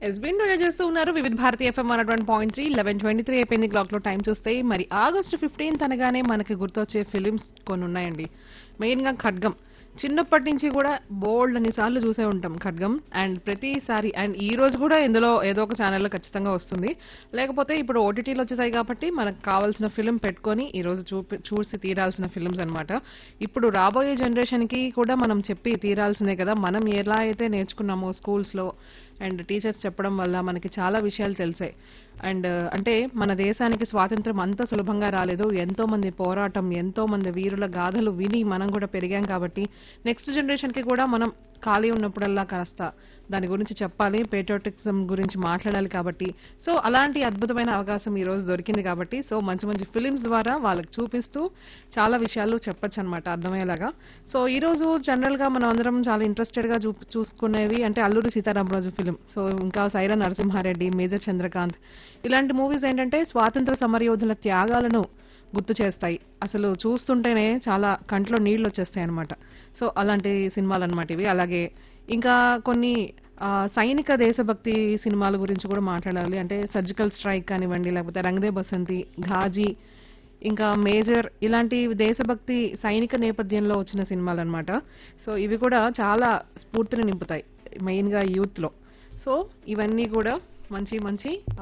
ఎస్బీన్ రోజా చేస్తూ ఉన్నారు Vividh Bharati FM one one point three eleven twenty three అయిపోయింది క్లాక్ లో టైం చూస్తే మరి ఆగస్టు ఫిఫ్టీన్త్ అనగానే మనకి గుర్తొచ్చే ఫిలిమ్స్ కొన్ని ఉన్నాయండి మెయిన్ గా ఖడ్గం చిన్నప్పటి నుంచి కూడా బోల్డ్ అన్ని సార్లు చూసే ఉంటాం ఖడ్గం అండ్ ప్రతిసారి అండ్ ఈ రోజు కూడా ఇందులో ఏదో ఒక ఛానల్లో ఖచ్చితంగా వస్తుంది లేకపోతే ఇప్పుడు ఓటీటీలు వచ్చేసాయి కాబట్టి మనకు కావాల్సిన ఫిలిం పెట్టుకొని ఈ రోజు చూపి చూసి తీరాల్సిన ఫిలిమ్స్ అన్నమాట ఇప్పుడు రాబోయే జనరేషన్ కి కూడా మనం చెప్పి తీరాల్సిందే కదా మనం ఎలా అయితే నేర్చుకున్నామో స్కూల్స్ లో అండ్ టీచర్స్ చెప్పడం వల్ల మనకి చాలా విషయాలు తెలిసాయి అండ్ అంటే మన దేశానికి స్వాతంత్రం అంత సులభంగా రాలేదు ఎంతో మంది పోరాటం ఎంతో మంది వీరుల గాథలు విని మనం కూడా పెరిగాం కాబట్టి నెక్స్ట్ జనరేషన్ కి కూడా మనం ఖాళీ ఉన్నప్పుడల్లా కాస్త దాని గురించి చెప్పాలి పేట్రియాటిజం గురించి మాట్లాడాలి కాబట్టి సో అలాంటి అద్భుతమైన అవకాశం ఈ రోజు దొరికింది కాబట్టి సో మంచి మంచి ఫిలిమ్స్ ద్వారా వాళ్ళకి చూపిస్తూ చాలా విషయాలు చెప్పొచ్చు అనమాట అర్థమయ్యేలాగా సో ఈ రోజు జనరల్ గా మనం అందరం చాలా ఇంట్రెస్టెడ్ గా చూ చూసుకునేవి అంటే అల్లూరి సీతారామరాజు ఫిలిం సో ఇంకా సైరా నరసింహారెడ్డి మేజర్ చంద్రకాంత్ ఇలాంటి మూవీస్ ఏంటంటే స్వాతంత్ర సమరయోధుల త్యాగాలను గుర్తు చేస్తాయి అసలు చూస్తుంటేనే చాలా కంట్లో నీళ్లు వచ్చేస్తాయి అనమాట సో అలాంటి సినిమాలు అనమాట ఇవి అలాగే ఇంకా కొన్ని ఆ, సైనిక దేశభక్తి సినిమాల గురించి కూడా మాట్లాడాలి అంటే సర్జికల్ స్ట్రైక్ కానివ్వండి లేకపోతే రంగదే బసంతి ఘాజీ ఇంకా మేజర్ ఇలాంటి దేశభక్తి సైనిక నేపథ్యంలో వచ్చిన సినిమాలు అనమాట సో ఇవి కూడా చాలా స్ఫూర్తిని నింపుతాయి మెయిన్ గా యూత్ లో సో ఇవన్నీ కూడా మంచి మంచి